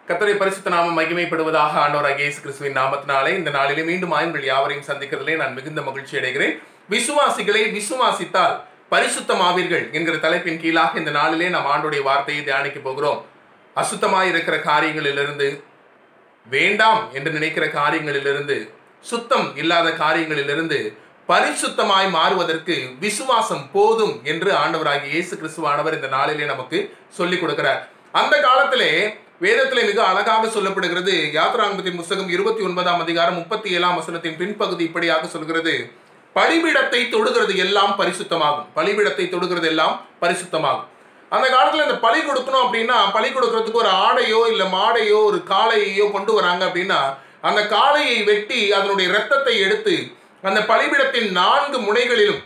கத்தரை பரிசுத்த நாமம் மகிமைப்படுவதாக ஆண்டவராக இயேசு கிறிஸ்துவின் நாமத்தினாலே இந்த நாளிலே மீண்டும் ஆயுங்கள் யாவரையும் சந்திக்கிறதிலே நான் மிகுந்த மகிழ்ச்சி அடைகிறேன் விசுவாசிகளை விசுவாசித்தால் பரிசுத்தமாவீர்கள் என்கிற தலைப்பின் கீழாக இந்த நாளிலே நாம் ஆண்டுடைய வார்த்தையை தியானிக்க போகிறோம் அசுத்தமாய் இருக்கிற காரியங்களிலிருந்து வேண்டாம் என்று நினைக்கிற காரியங்களிலிருந்து சுத்தம் இல்லாத காரியங்களிலிருந்து பரிசுத்தமாய் மாறுவதற்கு விசுவாசம் போதும் என்று ஆண்டவராகிய இயேசு கிறிஸ்துவானவர் இந்த நாளிலே நமக்கு சொல்லிக் கொடுக்கிறார் அந்த காலத்திலே வேதத்திலே மிக அழகாக சொல்லப்படுகிறது யாத்ராங்கத்தின் புஸ்தகம் இருபத்தி ஒன்பதாம் அதிகாரம் முப்பத்தி ஏழாம் வசனத்தின் பின்பகுதி இப்படியாக சொல்கிறது பலிபீடத்தை தொடுகிறது எல்லாம் பரிசுத்தமாகும் பலிபீடத்தை தொடுகிறது எல்லாம் பரிசுத்தமாகும் அந்த காலத்துல இந்த பலி கொடுக்கணும் அப்படின்னா பலி கொடுக்கறதுக்கு ஒரு ஆடையோ இல்ல மாடையோ ஒரு காளையையோ கொண்டு வராங்க அப்படின்னா அந்த காளையை வெட்டி அதனுடைய இரத்தத்தை எடுத்து அந்த பலிபீடத்தின் நான்கு முனைகளிலும்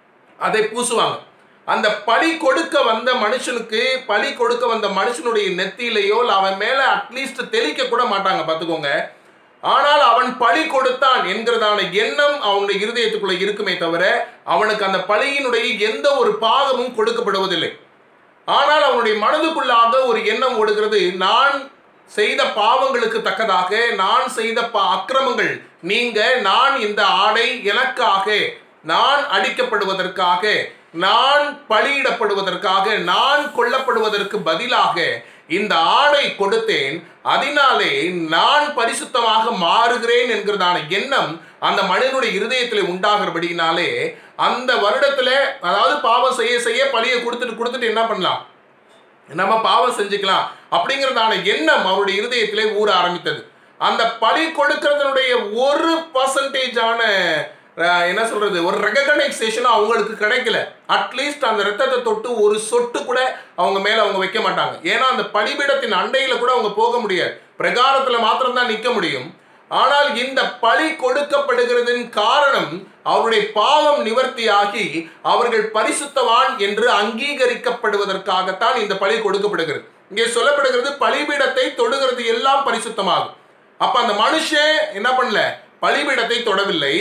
அதை பூசுவாங்க அந்த பலி கொடுக்க வந்த மனுஷனுக்கு பலி கொடுக்க வந்த மனுஷனுடைய நெத்தியிலையோ இல்ல அவன் மேல அட்லீஸ்ட் தெளிக்க கூட மாட்டாங்க பார்த்துக்கோங்க ஆனால் அவன் பலி கொடுத்தான் என்கிறதான எண்ணம் அவனுடைய இருதயத்துக்குள்ள இருக்குமே தவிர அவனுக்கு அந்த பலியினுடைய எந்த ஒரு பாகமும் கொடுக்கப்படுவதில்லை ஆனால் அவனுடைய மனதுக்குள்ளாக ஒரு எண்ணம் ஓடுகிறது நான் செய்த பாவங்களுக்கு தக்கதாக நான் செய்த பா அக்கிரமங்கள் நீங்க நான் இந்த ஆடை எனக்காக நான் அடிக்கப்படுவதற்காக நான் பலியிடப்படுவதற்காக நான் கொல்லப்படுவதற்கு பதிலாக இந்த ஆடை கொடுத்தேன் அதனாலே நான் பரிசுத்தமாக மாறுகிறேன் என்கிறதான எண்ணம் அந்த மனிதனுடைய இருதயத்தில் உண்டாகிறபடினாலே அந்த வருடத்துல அதாவது பாவம் செய்ய செய்ய பழியை கொடுத்துட்டு கொடுத்துட்டு என்ன பண்ணலாம் நம்ம பாவம் செஞ்சுக்கலாம் அப்படிங்கிறதான எண்ணம் அவருடைய இருதயத்திலே ஊற ஆரம்பித்தது அந்த பழி கொடுக்கறதனுடைய ஒரு பர்சன்டேஜான என்ன சொல்றது ஒரு ரெகனைசேஷன் அவங்களுக்கு கிடைக்கல அட்லீஸ்ட் அந்த ரத்தத்தை தொட்டு ஒரு சொட்டு கூட அவங்க மேல அவங்க வைக்க மாட்டாங்க ஏன்னா அந்த பலிபீடத்தின் அண்டையில கூட அவங்க போக முடியாது பிரகாரத்துல மாத்திரம்தான் நிக்க முடியும் ஆனால் இந்த பழி கொடுக்கப்படுகிறதின் காரணம் அவருடைய பாவம் நிவர்த்தியாகி அவர்கள் பரிசுத்தவான் என்று அங்கீகரிக்கப்படுவதற்காகத்தான் இந்த பழி கொடுக்கப்படுகிறது இங்கே சொல்லப்படுகிறது பலிபீடத்தை தொடுகிறது எல்லாம் பரிசுத்தமாகும் அப்ப அந்த மனுஷன் என்ன பண்ணல பலிபீடத்தை தொடவில்லை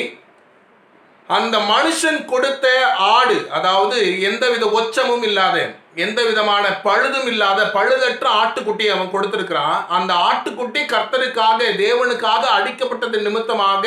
அந்த மனுஷன் கொடுத்த ஆடு அதாவது எந்தவித ஒச்சமும் இல்லாத எந்த விதமான பழுதும் இல்லாத பழுதற்ற ஆட்டுக்குட்டி அவன் கொடுத்திருக்கிறான் அந்த ஆட்டுக்குட்டி கர்த்தருக்காக தேவனுக்காக அடிக்கப்பட்டது நிமித்தமாக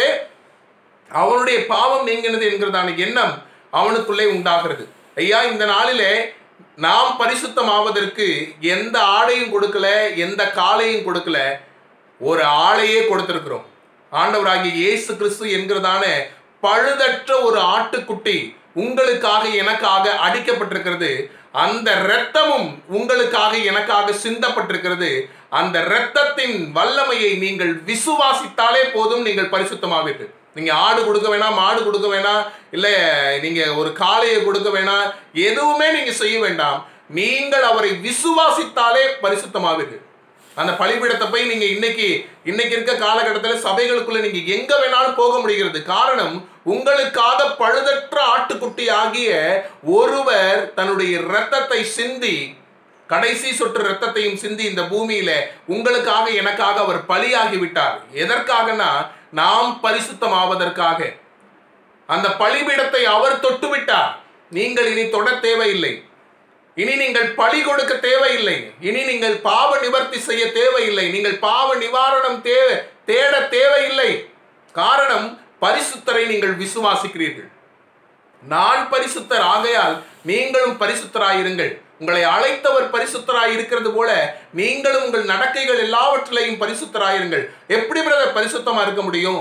அவனுடைய பாவம் நீங்கினது என்கிறதான எண்ணம் அவனுக்குள்ளே உண்டாகிறது ஐயா இந்த நாளிலே நாம் பரிசுத்தமாவதற்கு எந்த ஆடையும் கொடுக்கல எந்த காலையும் கொடுக்கல ஒரு ஆளையே கொடுத்திருக்கிறோம் ஆண்டவராகிய இயேசு கிறிஸ்து என்கிறதான பழுதற்ற ஒரு ஆட்டுக்குட்டி உங்களுக்காக எனக்காக அடிக்கப்பட்டிருக்கிறது அந்த இரத்தமும் உங்களுக்காக எனக்காக சிந்தப்பட்டிருக்கிறது அந்த இரத்தத்தின் வல்லமையை நீங்கள் விசுவாசித்தாலே போதும் நீங்கள் பரிசுத்தமாவீர்கள் நீங்க ஆடு கொடுக்க வேணாம் மாடு கொடுக்க வேணாம் இல்ல நீங்க ஒரு காளையை கொடுக்க வேணாம் எதுவுமே நீங்க செய்ய வேண்டாம் நீங்கள் அவரை விசுவாசித்தாலே பரிசுத்தமாவீர்கள் அந்த பலிபீடத்தை போய் நீங்க இன்னைக்கு இன்னைக்கு இருக்க காலகட்டத்தில் சபைகளுக்குள்ள நீங்க எங்க வேணாலும் போக முடிகிறது காரணம் உங்களுக்காக பழுதற்ற ஆட்டுக்குட்டி ஆகிய ஒருவர் தன்னுடைய இரத்தத்தை சிந்தி கடைசி சொட்டு ரத்தத்தையும் சிந்தி இந்த பூமியில உங்களுக்காக எனக்காக அவர் பலியாகி விட்டார் எதற்காகனா நாம் பரிசுத்தமாவதற்காக அந்த பலிபீடத்தை அவர் தொட்டு விட்டார் நீங்கள் இனி தொட தேவையில்லை இனி நீங்கள் பழி கொடுக்க தேவையில்லை இனி நீங்கள் பாவ நிவர்த்தி செய்ய தேவையில்லை நீங்கள் பாவ நிவாரணம் தேவை தேட தேவையில்லை காரணம் பரிசுத்தரை நீங்கள் விசுவாசிக்கிறீர்கள் நான் பரிசுத்தர் ஆகையால் நீங்களும் பரிசுத்தராயிருங்கள் உங்களை அழைத்தவர் பரிசுத்தராய் இருக்கிறது போல நீங்களும் உங்கள் நடக்கைகள் எல்லாவற்றிலையும் பரிசுத்தராயிருங்கள் எப்படி பிரதர் பரிசுத்தமா இருக்க முடியும்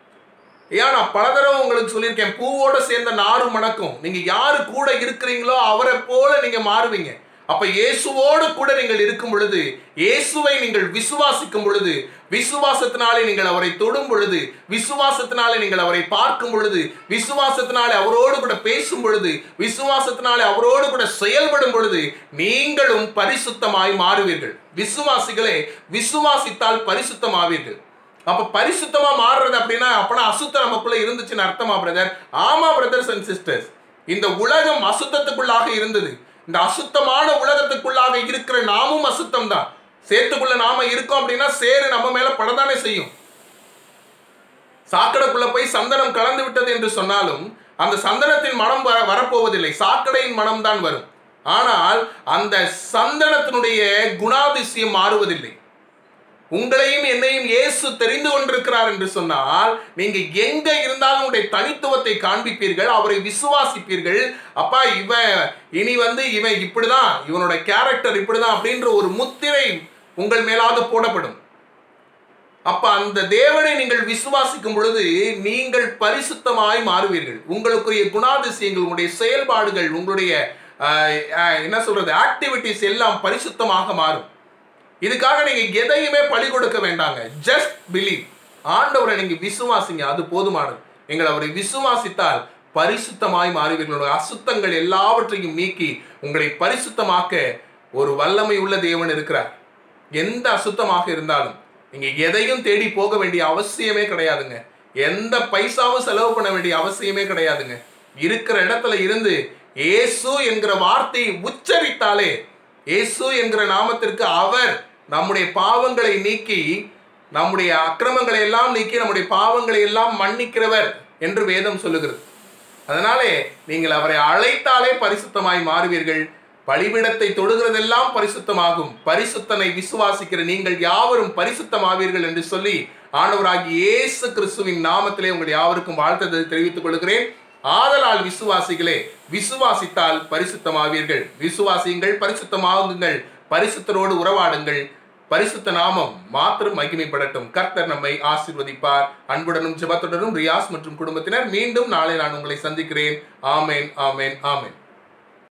ஏன் நான் பல தடவை உங்களுக்கு சொல்லியிருக்கேன் பூவோட சேர்ந்த நாறு மணக்கும் நீங்க யாரு கூட இருக்கிறீங்களோ அவரை போல நீங்க மாறுவீங்க அப்ப இயேசுவோடு கூட நீங்கள் இருக்கும் பொழுது இயேசுவை நீங்கள் விசுவாசிக்கும் பொழுது விசுவாசத்தினாலே நீங்கள் அவரை தொடும் பொழுது விசுவாசத்தினாலே நீங்கள் அவரை பார்க்கும் பொழுது விசுவாசத்தினாலே அவரோடு கூட பேசும் பொழுது விசுவாசத்தினாலே அவரோடு கூட செயல்படும் பொழுது நீங்களும் பரிசுத்தமாய் மாறுவீர்கள் விசுவாசிகளே விசுவாசித்தால் பரிசுத்தமாவீர்கள் அப்ப பரிசுத்தமா மாறுறது அப்படின்னா அப்பனா அசுத்தம் நமக்குள்ள இருந்துச்சுன்னு அர்த்தமா பிரதர் ஆமா பிரதர்ஸ் அண்ட் சிஸ்டர்ஸ் இந்த உலகம் அசுத்தத்துக்குள்ளாக இருந்தது இந்த அசுத்தமான உலகத்துக்குள்ளாக இருக்கிற நாமும் அசுத்தம் தான் சேத்துக்குள்ள நாம இருக்கோம் அப்படின்னா சேரு நம்ம மேல படதானே செய்யும் சாக்கடைக்குள்ள போய் சந்தனம் கலந்து விட்டது என்று சொன்னாலும் அந்த சந்தனத்தின் மனம் வர வரப்போவதில்லை சாக்கடையின் மனம் தான் வரும் ஆனால் அந்த சந்தனத்தினுடைய குணாதிசயம் மாறுவதில்லை உங்களையும் என்னையும் இயேசு தெரிந்து கொண்டிருக்கிறார் என்று சொன்னால் நீங்க எங்க இருந்தாலும் உங்களுடைய தனித்துவத்தை காண்பிப்பீர்கள் அவரை விசுவாசிப்பீர்கள் அப்பா இவன் இனி வந்து இவன் இப்படிதான் இவனோட கேரக்டர் இப்படிதான் அப்படின்ற ஒரு முத்திரை உங்கள் மேலாக போடப்படும் அப்ப அந்த தேவனை நீங்கள் விசுவாசிக்கும் பொழுது நீங்கள் பரிசுத்தமாய் மாறுவீர்கள் உங்களுக்குரிய குணாதிசயங்கள் உங்களுடைய செயல்பாடுகள் உங்களுடைய ஆஹ், ஆஹ், என்ன சொல்றது ஆக்டிவிட்டிஸ் எல்லாம் பரிசுத்தமாக மாறும் இதுக்காக நீங்க எதையுமே பழி கொடுக்க வேண்டாங்க ஜஸ்ட் பிலீவ் ஆண்டவரை நீங்க விசுவாசிங்க அது போதுமானது நீங்கள் அவரை விசுவாசித்தால் பரிசுத்தமாய் மாறுவீர்கள் உங்களுடைய அசுத்தங்கள் எல்லாவற்றையும் நீக்கி உங்களை பரிசுத்தமாக்க ஒரு வல்லமை உள்ள தேவன் இருக்கிறார் எந்த அசுத்தமாக இருந்தாலும் நீங்க எதையும் தேடி போக வேண்டிய அவசியமே கிடையாதுங்க எந்த பைசாவும் செலவு பண்ண வேண்டிய அவசியமே கிடையாதுங்க இருக்கிற இடத்துல இருந்து இயேசு என்கிற வார்த்தையை உச்சரித்தாலே இயேசு என்கிற நாமத்திற்கு அவர் நம்முடைய பாவங்களை நீக்கி நம்முடைய அக்கிரமங்களை எல்லாம் நீக்கி நம்முடைய பாவங்களை எல்லாம் மன்னிக்கிறவர் என்று வேதம் சொல்லுகிறது அதனாலே நீங்கள் அவரை அழைத்தாலே பரிசுத்தமாய் மாறுவீர்கள் பலிபீடத்தை தொடுகிறதெல்லாம் பரிசுத்தமாகும் பரிசுத்தனை விசுவாசிக்கிற நீங்கள் யாவரும் பரிசுத்தமாவீர்கள் என்று சொல்லி ஆண்டவராகி இயேசு கிறிஸ்துவின் நாமத்திலே உங்கள் யாவருக்கும் வாழ்த்ததை தெரிவித்துக் கொள்கிறேன் ஆதலால் விசுவாசிகளே விசுவாசித்தால் பரிசுத்தமாவீர்கள் விசுவாசியுங்கள் பரிசுத்தமாகுங்கள் பரிசுத்தரோடு உறவாடுங்கள் பரிசுத்த நாமம் மாத்திரம் மகிமைப்படட்டும் கர்த்தர் நம்மை ஆசீர்வதிப்பார் அன்புடனும் ஜெபத்துடனும் ரியாஸ் மற்றும் குடும்பத்தினர் மீண்டும் நாளை நான் உங்களை சந்திக்கிறேன் ஆமேன் ஆமேன் ஆமேன்